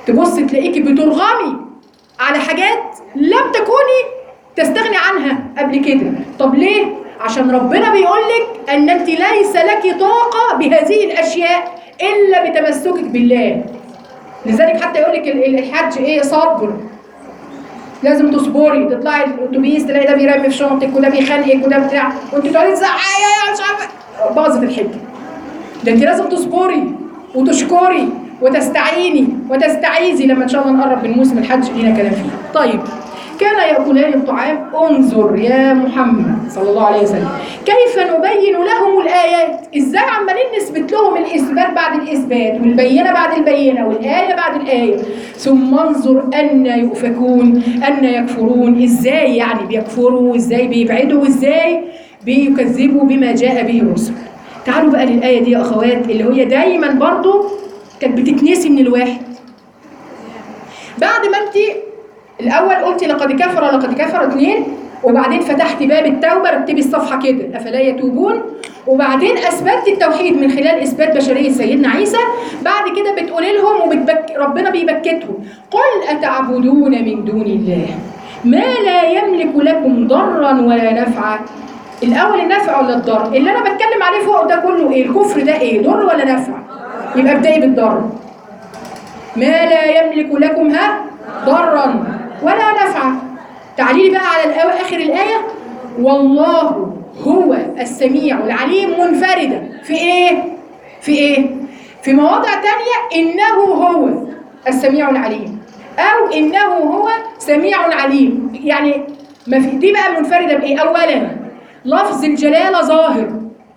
تبص تلاقيكي بترغمي على حاجات لم تكوني تستغني عنها قبل كده طب ليه عشان ربنا بيقول لك ان انت ليس لك طاقه بهذه الاشياء الا بتمسكك بالله لذلك حتى يقول لك ال- ال- الحج ايه صبر لازم تصبري تطلعي الاتوبيس تلاقي ده بيرمي في شنطك وده بيخانقك وده بتاع وانت تقعدي تزعقي يا مش عارفه باظت الحجه ده انت لازم تصبري وتشكري وتستعيني وتستعيذي لما ان شاء الله نقرب من موسم الحج لينا كلام فيه. طيب كان ياكلان الطعام انظر يا محمد صلى الله عليه وسلم كيف نبين لهم الايات ازاي عمالين نثبت لهم الاثبات بعد الاثبات والبينه بعد البينه والايه بعد الايه ثم انظر ان يؤفكون ان يكفرون ازاي يعني بيكفروا ازاي بيبعدوا ازاي بيكذبوا بما جاء به الرسل تعالوا بقى للآية دي يا أخوات اللي هي دايما برضو كانت بتتنسي من الواحد بعد ما انت الأول قلتي لقد كفر لقد كفر اتنين وبعدين فتحت باب التوبة رتبي الصفحة كده أفلا يتوبون وبعدين أثبتت التوحيد من خلال إثبات بشرية سيدنا عيسى بعد كده بتقولي لهم وبتبك ربنا بيبكتهم قل أتعبدون من دون الله ما لا يملك لكم ضرا ولا نفعا الاول النفع ولا الضر اللي انا بتكلم عليه فوق ده كله ايه الكفر ده ايه ضر ولا نفع يبقى ابدأي بالضر ما لا يملك لكم ها ضرا ولا نفعا تعالي لي بقى على الأو- اخر الايه والله هو السميع العليم منفردا في ايه في ايه في مواضع تانية انه هو السميع العليم او انه هو سميع عليم يعني ما في دي بقى منفرده بايه اولا لفظ الجلاله ظاهر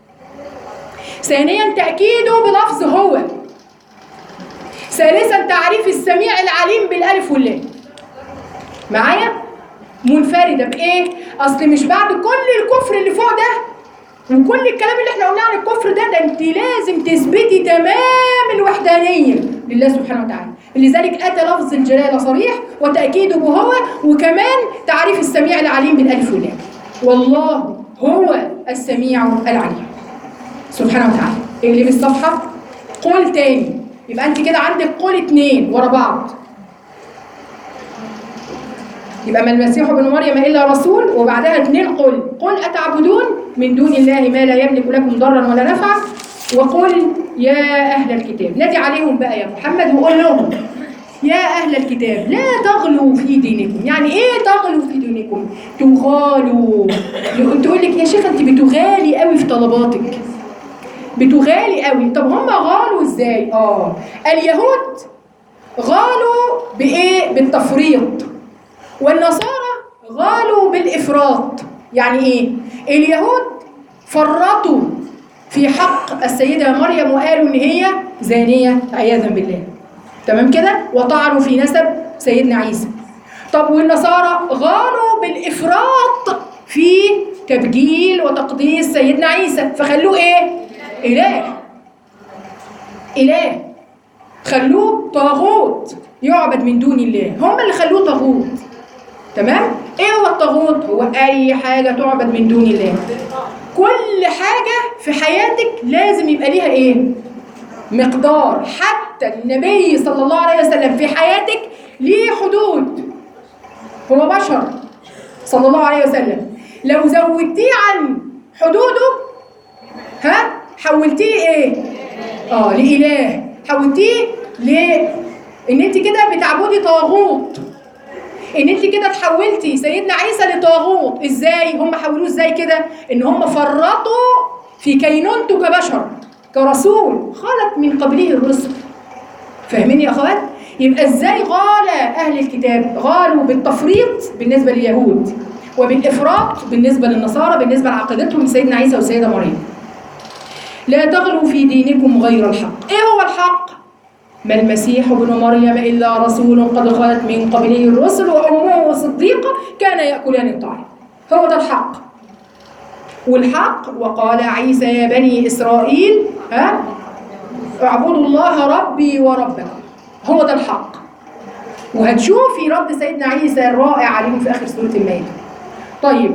ثانيا تاكيده بلفظ هو ثالثا تعريف السميع العليم بالالف واللام معايا منفرده بايه اصل مش بعد كل الكفر اللي فوق ده وكل الكلام اللي احنا قلناه عن الكفر ده ده انت لازم تثبتي تمام الوحدانيه لله سبحانه وتعالى لذلك اتى لفظ الجلاله صريح وتاكيده هو وكمان تعريف السميع العليم بالالف واللام والله هو السميع العليم سبحانه وتعالى اقلب الصفحه قول تاني يبقى انت كده عندك قول اتنين ورا بعض يبقى ما المسيح ابن مريم الا رسول وبعدها اتنين قل قل اتعبدون من دون الله ما لا يملك لكم ضرا ولا نفعا وقل يا اهل الكتاب نادي عليهم بقى يا محمد وقول لهم يا اهل الكتاب لا تغلوا في دينكم يعني ايه تغلوا في دينكم تغالوا تقول لك يا شيخ انت بتغالي قوي في طلباتك بتغالي قوي طب هم غالوا ازاي اه اليهود غالوا بايه بالتفريط والنصارى غالوا بالافراط يعني ايه اليهود فرطوا في حق السيده مريم وقالوا ان هي زانيه عياذا بالله تمام كده وطعنوا في نسب سيدنا عيسى طب والنصارى غالوا بالافراط في تبجيل وتقديس سيدنا عيسى فخلوه ايه اله اله خلوه طاغوت يعبد من دون الله هم اللي خلوه طاغوت تمام ايه هو الطاغوت هو اي حاجه تعبد من دون الله كل حاجه في حياتك لازم يبقى ليها ايه مقدار حتى النبي صلى الله عليه وسلم في حياتك ليه حدود هو بشر صلى الله عليه وسلم لو زودتيه عن حدوده ها حولتيه ايه اه لاله حولتيه ل ان انت كده بتعبدي طاغوت ان انت كده تحولتي سيدنا عيسى لطاغوت ازاي هم حولوه ازاي كده ان هم فرطوا في كينونته كبشر كرسول خلت من قبله الرسل فاهمين يا اخوات يبقى ازاي غال اهل الكتاب غالوا بالتفريط بالنسبه لليهود وبالافراط بالنسبه للنصارى بالنسبه لعقيدتهم سيدنا عيسى والسيده مريم لا تغلوا في دينكم غير الحق ايه هو الحق ما المسيح ابن مريم الا رسول قد خلت من قبله الرسل وامه صديقه كان ياكلان الطعام هو ده الحق والحق وقال عيسى يا بني اسرائيل ها اعبدوا الله ربي وربكم هو ده الحق وهتشوفي رد سيدنا عيسى الرائع عليهم في اخر سوره المائده طيب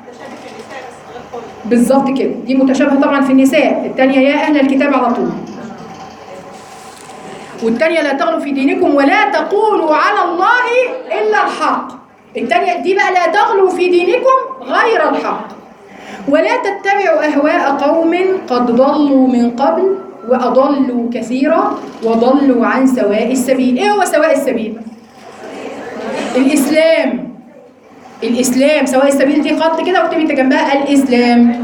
بالظبط كده دي متشابهه طبعا في النساء الثانيه يا اهل الكتاب على طول والتانية لا تغلوا في دينكم ولا تقولوا على الله إلا الحق التانية دي بقى لا تغلوا في دينكم غير الحق ولا تتبعوا أهواء قوم قد ضلوا من قبل وأضلوا كثيرا وضلوا عن سواء السبيل إيه هو سواء السبيل؟ الإسلام الإسلام سواء السبيل دي خط كده واكتبي انت جنبها الإسلام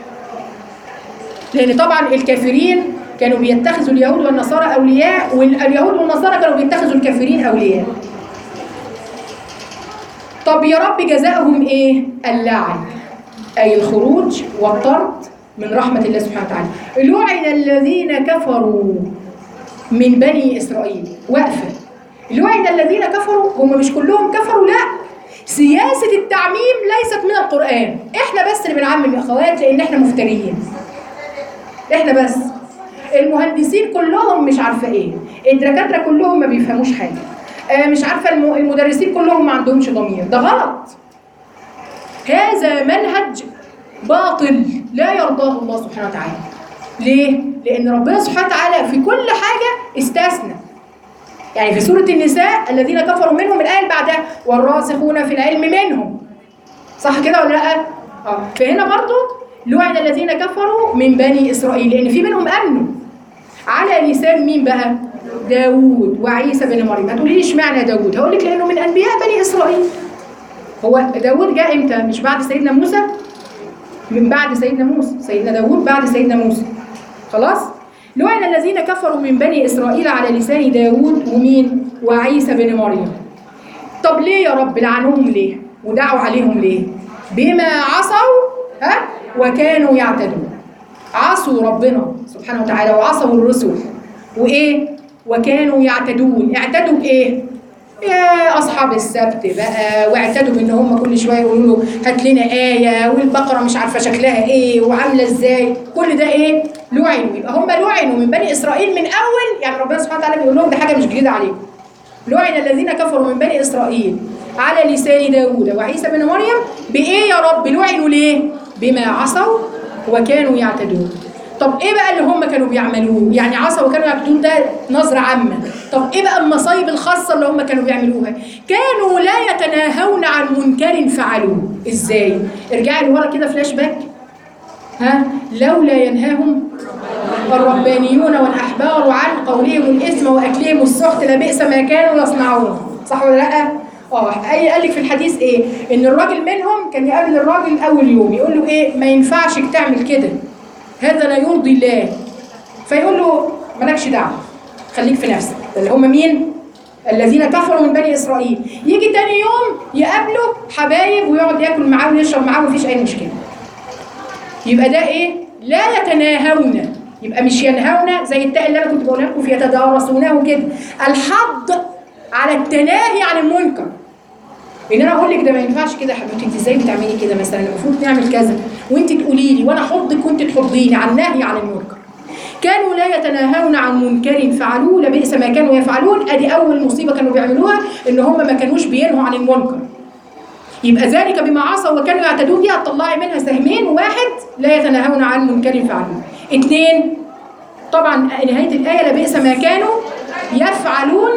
لأن طبعا الكافرين كانوا بيتخذوا اليهود والنصارى أولياء واليهود والنصارى كانوا بيتخذوا الكافرين أولياء طب يا رب جزاؤهم إيه؟ اللعن أي الخروج والطرد من رحمة الله سبحانه وتعالى لعن الذين كفروا من بني إسرائيل واقفة لعن الذين كفروا هم مش كلهم كفروا لا سياسة التعميم ليست من القرآن احنا بس اللي بنعمم يا اخوات لان احنا مفتريين احنا بس المهندسين كلهم مش عارفه ايه الدكاتره كلهم ما بيفهموش حاجه آه مش عارفه الم- المدرسين كلهم ما عندهمش ضمير ده غلط هذا منهج باطل لا يرضاه الله سبحانه وتعالى ليه؟ لأن ربنا سبحانه وتعالى في كل حاجة استثنى يعني في سورة النساء الذين كفروا منهم الآية اللي بعدها والراسخون في العلم منهم صح كده ولا لا؟ اه فهنا برضو لعن الذين كفروا من بني إسرائيل لأن في منهم أمنوا على لسان مين بقى؟ داوود وعيسى بن مريم هتقولي لي اشمعنى داوود؟ هقول لك لأنه من أنبياء بني إسرائيل هو داوود جاء امتى؟ مش بعد سيدنا موسى؟ من بعد سيدنا موسى سيدنا داوود بعد سيدنا موسى خلاص لعن الذين كفروا من بني إسرائيل على لسان داوود ومين وعيسى بن مريم طب ليه يا رب لعنوهم ليه ودعوا عليهم ليه بما عصوا ها وكانوا يعتدون عصوا ربنا سبحانه وتعالى وعصوا الرسل وايه وكانوا يعتدون اعتدوا بايه يا اصحاب السبت بقى واعتدوا بان هم كل شويه يقولوا له هات لنا ايه والبقره مش عارفه شكلها ايه وعامله ازاي كل ده ايه لعنوا يبقى هم لعنوا من بني اسرائيل من اول يعني ربنا سبحانه وتعالى بيقول لهم ده حاجه مش جديده عليكم لعن الذين كفروا من بني اسرائيل على لسان داوود وعيسى بن مريم بايه يا رب لعنوا ليه بما عصوا وكانوا يعتدون طب ايه بقى اللي هم كانوا بيعملوه يعني عصوا وكانوا يعتدون ده نظره عامه طب ايه بقى المصايب الخاصه اللي هم كانوا بيعملوها كانوا لا يتناهون عن منكر فعلوه ازاي ارجعي لورا كده فلاش باك ها لولا ينهاهم الربانيون والأحبار عن قولهم الإثم وأكلهم السحت لبئس ما كانوا يصنعون صح ولا لأ؟ اه أي قال لك في الحديث ايه؟ ان الراجل منهم كان يقابل الراجل اول يوم يقول له ايه؟ ما ينفعش تعمل كده هذا لا يرضي الله فيقول له مالكش دعوه خليك في نفسك اللي هم مين؟ الذين كفروا من بني اسرائيل يجي تاني يوم يقابله حبايب ويقعد ياكل معاه ويشرب معاه ومفيش اي مشكله يبقى ده ايه؟ لا يتناهون يبقى مش ينهون زي التاء اللي انا كنت بقولها لكم في يتدارسونه كده الحض على التناهي عن المنكر ان انا اقول لك ده ما ينفعش كده يا حبيبتي انت ازاي بتعملي كده مثلا المفروض نعمل كذا وانت تقولي لي وانا احضك وانت تحضيني عن النهي عن المنكر كانوا لا يتناهون عن منكر فعلوه لبئس ما كانوا يفعلون ادي اول مصيبه كانوا بيعملوها ان هم ما كانوش بينهوا عن المنكر يبقى ذلك بما عصوا وكانوا يعتدون دي هتطلعي منها سهمين واحد لا يتناهون عن منكر فعلوه اثنين طبعا نهايه الايه لبئس ما كانوا يفعلون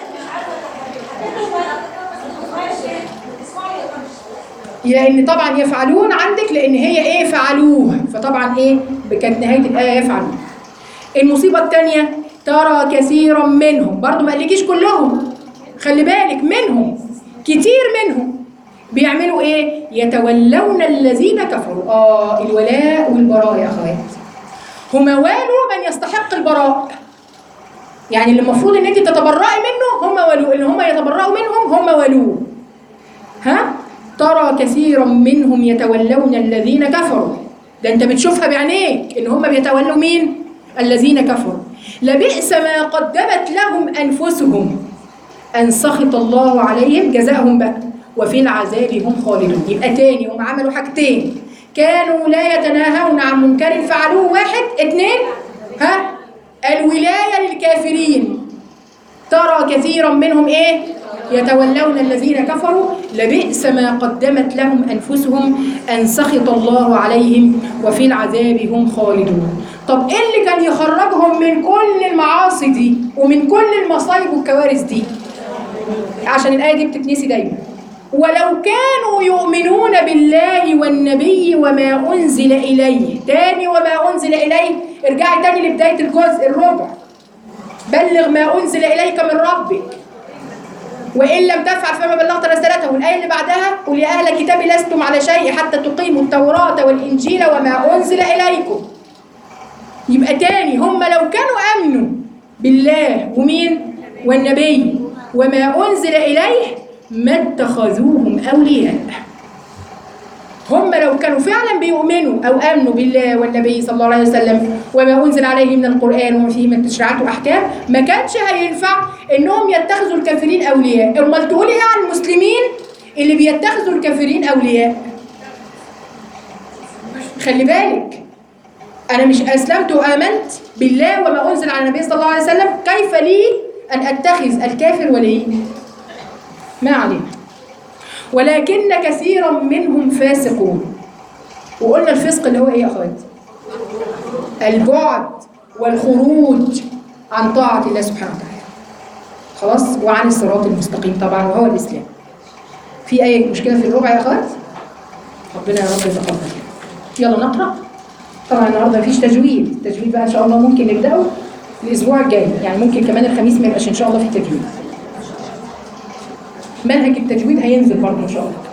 لان طبعا يفعلون عندك لان هي ايه فعلوه فطبعا ايه كانت نهايه الايه يفعلون المصيبه الثانيه ترى كثيرا منهم برضو ما قالكيش كلهم خلي بالك منهم كتير منهم بيعملوا ايه يتولون الذين كفروا اه الولاء والبراء يا اخوات هما والوا من يستحق البراء يعني اللي المفروض ان انت تتبرئي منه هم ولوه اللي هم يتبرأوا منهم هم ولوه ها ترى كثيرا منهم يتولون الذين كفروا ده انت بتشوفها بعينيك ان هم بيتولوا مين الذين كفروا لبئس ما قدمت لهم انفسهم ان سخط الله عليهم جزاهم بقى وفي العذاب هم خالدون يبقى تاني هم عملوا حاجتين كانوا لا يتناهون عن منكر فعلوه واحد اتنين ها الولاية للكافرين ترى كثيرا منهم ايه يتولون الذين كفروا لبئس ما قدمت لهم انفسهم ان سخط الله عليهم وفي العذاب هم خالدون طب ايه اللي كان يخرجهم من كل المعاصي دي ومن كل المصايب والكوارث دي عشان الآية دي بتتنسي دايما ولو كانوا يؤمنون بالله والنبي وما أنزل إليه تاني وما أنزل إليه ارجعي تاني لبداية الجزء الربع بلغ ما أنزل إليك من ربك وإن لم تفعل فما بلغت رسالته والآية اللي بعدها قل يا أهل الكتاب لستم على شيء حتى تقيموا التوراة والإنجيل وما أنزل إليكم يبقى تاني هم لو كانوا امنوا بالله ومين والنبي وما انزل اليه ما اتخذوهم اولياء هم لو كانوا فعلا بيؤمنوا او امنوا بالله والنبي صلى الله عليه وسلم وما انزل عليه من القران وما فيه من تشريعات واحكام ما كانش هينفع انهم يتخذوا الكافرين اولياء امال تقولي ايه عن المسلمين اللي بيتخذوا الكافرين اولياء خلي بالك أنا مش أسلمت وآمنت بالله وما أنزل على النبي صلى الله عليه وسلم كيف لي أن أتخذ الكافر ولي ما علينا ولكن كثيرا منهم فاسقون وقلنا الفسق اللي هو إيه يا أخوات البعد والخروج عن طاعة الله سبحانه وتعالى خلاص وعن الصراط المستقيم طبعا وهو الإسلام في أي مشكلة في الربع يا أخوات ربنا يا رب يتقبل يلا نقرأ طبعا النهارده مفيش تجويد التجويد بقى ان شاء الله ممكن نبداه الاسبوع الجاي يعني ممكن كمان الخميس ما يبقاش ان شاء الله في تجويد منهج التجويد هينزل برضه ان شاء الله